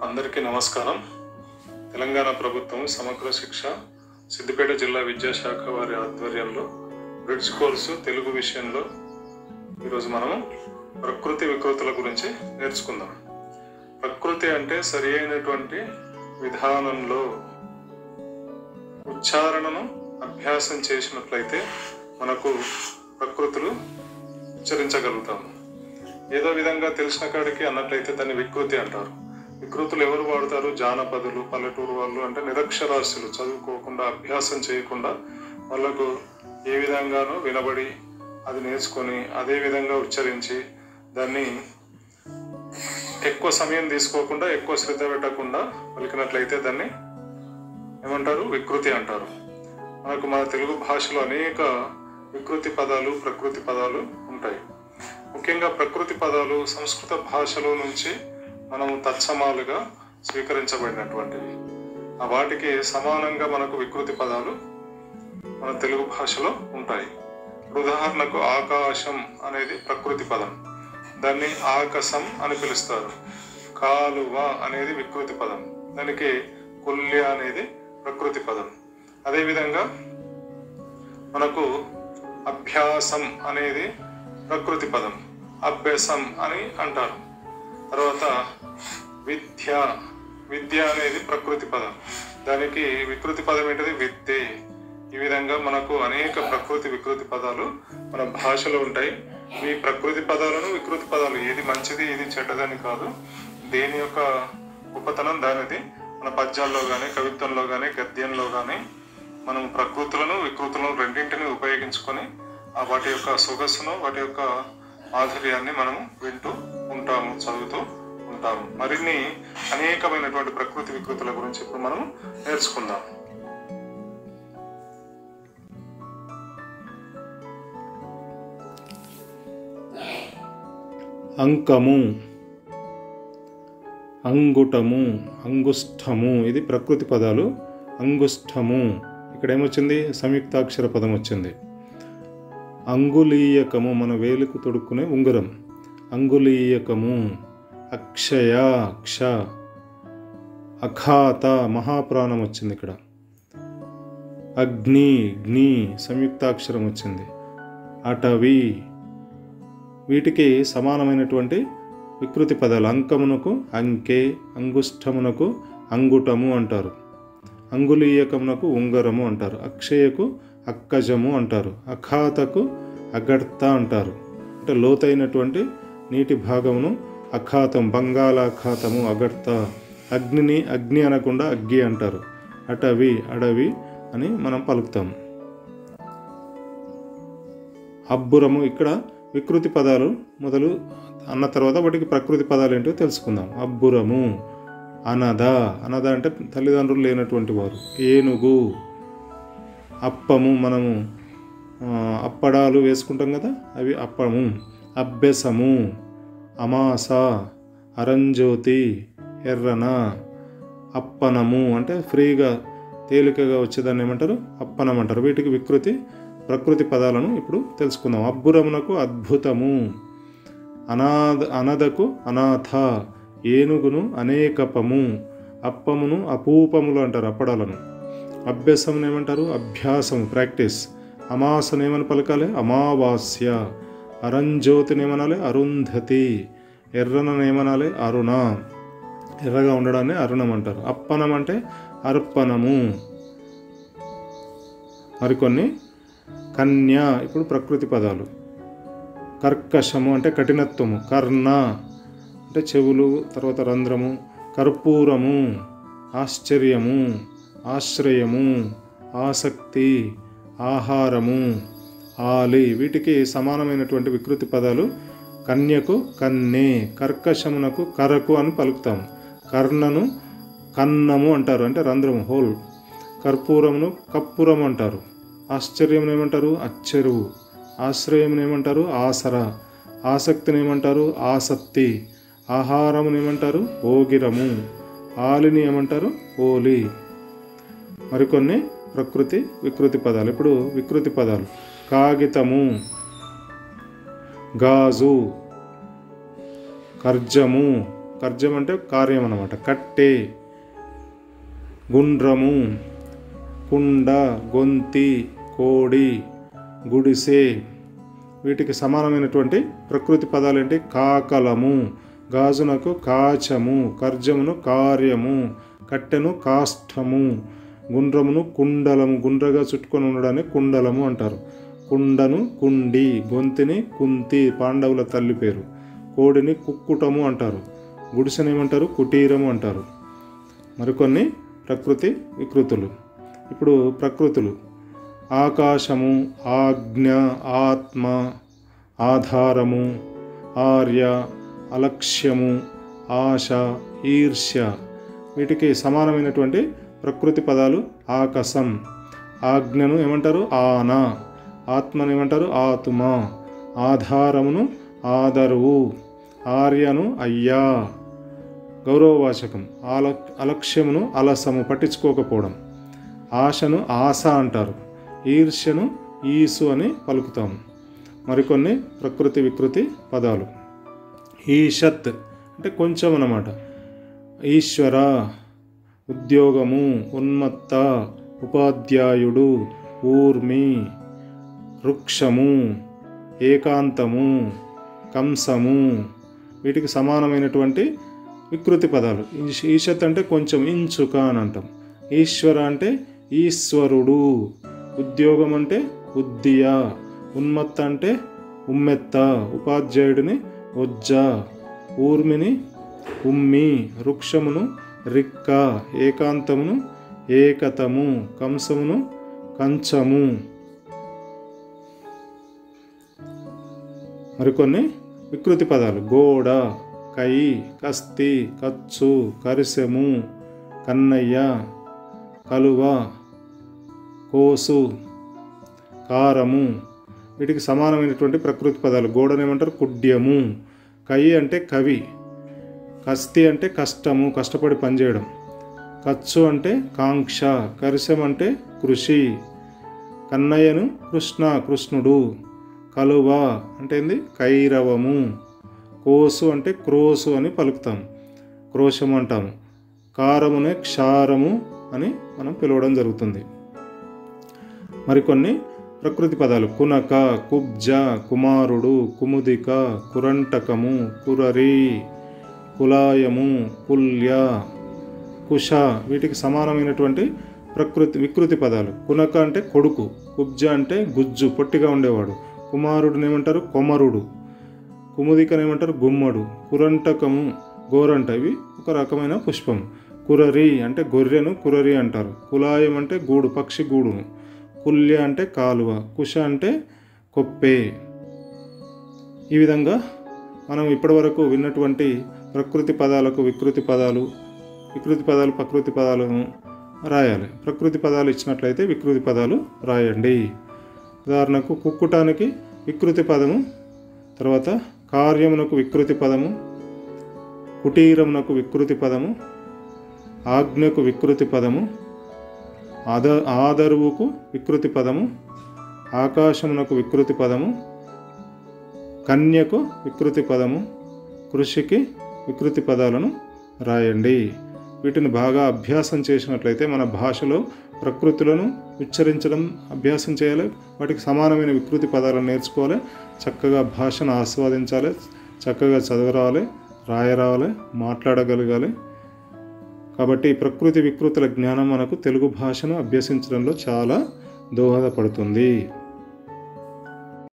అందరికీ నమస్కారం తెలంగాణ ప్రభుత్వం సమగ్ర శిక్ష సిద్దిపేట జిల్లా విద్యాశాఖ వారి ఆధ్వర్యంలో బ్రిడ్జ్ కోర్సు తెలుగు విషయంలో ఈరోజు మనం ప్రకృతి వికృతుల గురించి నేర్చుకుందాం ప్రకృతి అంటే సరి అయినటువంటి విధానంలో ఉచ్చారణను అభ్యాసం చేసినట్లయితే మనకు ప్రకృతులు ఉచ్చరించగలుగుతాము ఏదో విధంగా తెలిసిన కాడికి అన్నట్లయితే దాన్ని వికృతి అంటారు వికృతులు ఎవరు వాడతారు జానపదులు పల్లెటూరు వాళ్ళు అంటే నిరక్షరాస్యులు చదువుకోకుండా అభ్యాసం చేయకుండా వాళ్ళకు ఏ విధంగానో వినబడి అది నేర్చుకొని అదే విధంగా ఉచ్చరించి దాన్ని ఎక్కువ సమయం తీసుకోకుండా ఎక్కువ శ్రద్ధ పెట్టకుండా పలికినట్లయితే దాన్ని ఏమంటారు వికృతి అంటారు మనకు మన తెలుగు భాషలో అనేక వికృతి పదాలు ప్రకృతి పదాలు ఉంటాయి ముఖ్యంగా ప్రకృతి పదాలు సంస్కృత భాషలో నుంచి మనము తత్సమాలుగా స్వీకరించబడినటువంటివి ఆ వాటికి సమానంగా మనకు వికృతి పదాలు మన తెలుగు భాషలో ఉంటాయి ఉదాహరణకు ఆకాశం అనేది ప్రకృతి పదం దాన్ని ఆకసం అని పిలుస్తారు కాలువ అనేది వికృతి పదం దానికి కుల్య అనేది ప్రకృతి పదం అదేవిధంగా మనకు అభ్యాసం అనేది ప్రకృతి పదం అభ్యాసం అని అంటారు తర్వాత విద్య విద్య అనేది ప్రకృతి పదం దానికి వికృతి పదం ఏంటిది విద్యే ఈ విధంగా మనకు అనేక ప్రకృతి వికృతి పదాలు మన భాషలో ఉంటాయి ఈ ప్రకృతి పదాలను వికృతి పదాలు ఏది మంచిది ఏది చెడ్డదని కాదు దేని యొక్క గొప్పతనం దానిది మన పద్యాల్లో కానీ కవిత్వంలో కానీ గద్యంలో కానీ మనం ప్రకృతులను వికృతులను రెండింటిని ఉపయోగించుకొని ఆ వాటి యొక్క సొగసును వాటి యొక్క మాధుర్యాన్ని మనం వింటూ ఉంటాము చదువుతూ ఉంటాము మరిన్ని అనేకమైనటువంటి ప్రకృతి వికృతుల గురించి ఇప్పుడు మనం నేర్చుకుందాం అంకము అంగుటము అంగుష్టము ఇది ప్రకృతి పదాలు అంగుష్టము ఇక్కడ ఏమొచ్చింది సంయుక్తాక్షర పదం వచ్చింది అంగుళీయకము మన వేలుకు తొడుక్కునే ఉంగరం అంగుళీయకము అక్షయ అక్ష అఖాత మహాప్రాణం వచ్చింది ఇక్కడ అగ్ని గ్ని సంయుక్తాక్షరం వచ్చింది అటవి వీటికి సమానమైనటువంటి వికృతి పదాలు అంకమునకు అంకె అంగుష్టమునకు అంగుటము అంటారు అంగుళీయకమునకు ఉంగరము అంటారు అక్షయకు అక్కజము అంటారు అఖాతకు అగర్త అంటారు అంటే లోతైనటువంటి నీటి భాగమును అఖాతం బంగాళాఖాతము అగర్త అగ్నిని అగ్ని అనకుండా అగ్గి అంటారు అటవి అడవి అని మనం పలుకుతాం అబ్బురము ఇక్కడ వికృతి పదాలు మొదలు అన్న తర్వాత వాటికి ప్రకృతి పదాలు ఏంటో తెలుసుకుందాం అబ్బురము అనద అనద అంటే తల్లిదండ్రులు లేనటువంటి వారు ఏనుగు అప్పము మనము ఆ, అప్పడాలు వేసుకుంటాం కదా అవి అప్పము అభ్యసము అమాస అరంజ్యోతి ఎర్రన అప్పనము అంటే ఫ్రీగా తేలికగా వచ్చేదాన్ని ఏమంటారు అప్పనం అంటారు వీటికి వికృతి ప్రకృతి పదాలను ఇప్పుడు తెలుసుకుందాం అబ్బురమునకు అద్భుతము అనాథ అనదకు అనాథ ఏనుగును అనేకపము అప్పమును అపూపములు అంటారు అప్పడాలను అభ్యాసమును ఏమంటారు అభ్యాసము ప్రాక్టీస్ అమాసను ఏమని పలకాలి అమావాస్య అరంజ్యోతిని ఏమనాలి అరుంధతి ఎర్రనను ఏమనాలి అరుణ ఎర్రగా ఉండడాన్ని అరుణం అంటారు అప్పనం అంటే అర్పణము మరికొన్ని కన్య ఇప్పుడు ప్రకృతి పదాలు కర్కశము అంటే కఠినత్వము కర్ణ అంటే చెవులు తర్వాత రంధ్రము కర్పూరము ఆశ్చర్యము ఆశ్రయము ఆసక్తి ఆహారము ఆలి వీటికి సమానమైనటువంటి వికృతి పదాలు కన్యకు కన్నె కర్కశమునకు కరకు అని పలుకుతాం కర్ణను కన్నము అంటారు అంటే రంధ్రము హోల్ కర్పూరమును కప్పురం అంటారు ఆశ్చర్యం ఏమంటారు అచ్చెరువు ఆశ్రయం ఏమంటారు ఆసరా ఆసక్తిని ఏమంటారు ఆసక్తి ఆహారమును ఏమంటారు ఓగిరము ఆలిని ఏమంటారు ఓలి మరికొన్ని ప్రకృతి వికృతి పదాలు ఇప్పుడు వికృతి పదాలు కాగితము గాజు కర్జము కర్జం అంటే కార్యం అన్నమాట కట్టె గుండ్రము కుండ గొంతి కోడి గుడిసె వీటికి సమానమైనటువంటి ప్రకృతి పదాలు ఏంటి కాకలము గాజునకు కాచము కర్జమును కార్యము కట్టెను కాష్టము గుండ్రమును కుండలము గుండ్రగా చుట్టుకొని ఉండడాన్ని కుండలము అంటారు కుండను కుండి గొంతిని కుంతి పాండవుల తల్లి పేరు కోడిని కుక్కుటము అంటారు గుడిసెనేమంటారు కుటీరము అంటారు మరికొన్ని ప్రకృతి వికృతులు ఇప్పుడు ప్రకృతులు ఆకాశము ఆజ్ఞ ఆత్మ ఆధారము ఆర్య అలక్ష్యము ఆశ ఈర్ష్య వీటికి సమానమైనటువంటి ప్రకృతి పదాలు ఆకాశం ఆజ్ఞను ఏమంటారు ఆన ఆత్మను ఏమంటారు ఆత్మ ఆధారమును ఆదరువు ఆర్యను అయ్యా గౌరవవాచకం ఆల అలక్ష్యమును అలసము పట్టించుకోకపోవడం ఆశను ఆశ అంటారు ఈర్ష్యను ఈసు అని పలుకుతాము మరికొన్ని ప్రకృతి వికృతి పదాలు ఈషత్ అంటే కొంచెం అన్నమాట ఈశ్వర ఉద్యోగము ఉన్మత్త ఉపాధ్యాయుడు ఊర్మి వృక్షము ఏకాంతము కంసము వీటికి సమానమైనటువంటి వికృతి పదాలు ఈశ్- ఈషత్ అంటే కొంచెం ఇంచుక అని అంటాం ఈశ్వర అంటే ఈశ్వరుడు ఉద్యోగం అంటే ఉద్దియ ఉన్మత్త అంటే ఉమ్మెత్త ఉపాధ్యాయుడిని ఒజ్జ ఊర్మిని ఉమ్మి వృక్షమును రిక్క ఏకాంతమును ఏకతము కంసమును కంచము మరికొన్ని వికృతి పదాలు గోడ కై కస్తి కచ్చు కరిసెము కన్నయ్య కలువ కోసు కారము వీటికి సమానమైనటువంటి ప్రకృతి పదాలు గోడను ఏమంటారు కుడ్యము కై అంటే కవి కస్తి అంటే కష్టము కష్టపడి పనిచేయడం కచ్చు అంటే కాంక్ష కరిశం అంటే కృషి కన్నయ్యను కృష్ణ కృష్ణుడు కలువ అంటే ఏంది కైరవము కోసు అంటే క్రోసు అని పలుకుతాం క్రోశము అంటాము కారమునే క్షారము అని మనం పిలవడం జరుగుతుంది మరికొన్ని ప్రకృతి పదాలు కునక కుబ్జ కుమారుడు కుముదిక కురంటకము కురరి కులాయము కుల్య కుష వీటికి సమానమైనటువంటి ప్రకృతి వికృతి పదాలు కునక అంటే కొడుకు కుబ్జ అంటే గుజ్జు పొట్టిగా ఉండేవాడు కుమారుడిని ఏమంటారు కొమరుడు కుముదికని ఏమంటారు గుమ్మడు కురంటకము గోరంట ఇవి ఒక రకమైన పుష్పం కురరి అంటే గొర్రెను కురరి అంటారు కులాయం అంటే గూడు పక్షి గూడును కుల్య అంటే కాలువ కుష అంటే కొప్పే ఈ విధంగా మనం ఇప్పటివరకు విన్నటువంటి ప్రకృతి పదాలకు వికృతి పదాలు వికృతి పదాలు ప్రకృతి పదాలను రాయాలి ప్రకృతి పదాలు ఇచ్చినట్లయితే వికృతి పదాలు రాయండి ఉదాహరణకు కుక్కుటానికి వికృతి పదము తర్వాత కార్యమునకు వికృతి పదము కుటీరమునకు వికృతి పదము ఆజ్ఞకు వికృతి పదము ఆద ఆదరువుకు వికృతి పదము ఆకాశమునకు వికృతి పదము కన్యకు వికృతి పదము కృషికి వికృతి పదాలను రాయండి వీటిని బాగా అభ్యాసం చేసినట్లయితే మన భాషలో ప్రకృతులను ఉచ్చరించడం అభ్యాసం చేయాలి వాటికి సమానమైన వికృతి పదాలను నేర్చుకోవాలి చక్కగా భాషను ఆస్వాదించాలి చక్కగా చదవరావాలి రాయరావాలి మాట్లాడగలగాలి కాబట్టి ప్రకృతి వికృతుల జ్ఞానం మనకు తెలుగు భాషను అభ్యసించడంలో చాలా దోహదపడుతుంది